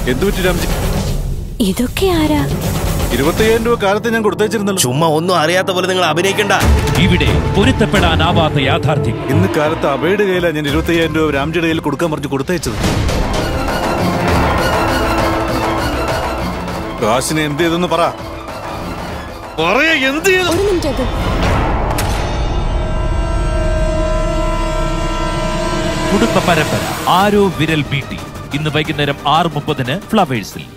എന്തു പറ്റി രാംജി ഇതൊക്കെ ആരാ ഇരുപത്തയ്യായിരം രൂപ കാലത്ത് ഞാൻ കൊടുത്തയച്ചിരുന്നല്ലോ ചുമ്മാ ഒന്നും അറിയാത്ത പോലെ നിങ്ങൾ അഭിനയിക്കണ്ട ഇവിടെ പൊരുത്തപ്പെടാനാവാത്ത യാഥാർത്ഥ്യം ഇന്ന് കാലത്ത് അബയുടെ കയ്യിലാണ് ഞാൻ ഇരുപത്തയ്യായിരം രൂപ രാംജിയുടെ കയ്യിൽ കൊടുക്കാൻ പറഞ്ഞു കൊടുത്തയച്ചത് കാശിനെ എന്ത് ചെയ്തെന്ന് പറ പറയാ എന്ത് ചെയ്തു ഒരു മിനിറ്റ് അത് കുടുംബ പരമ്പര ആരോ വിരൽ മീട്ടി ഇന്ന് വൈകുന്നേരം ആറ് മുപ്പതിന് ഫ്ലവേഴ്സിൽ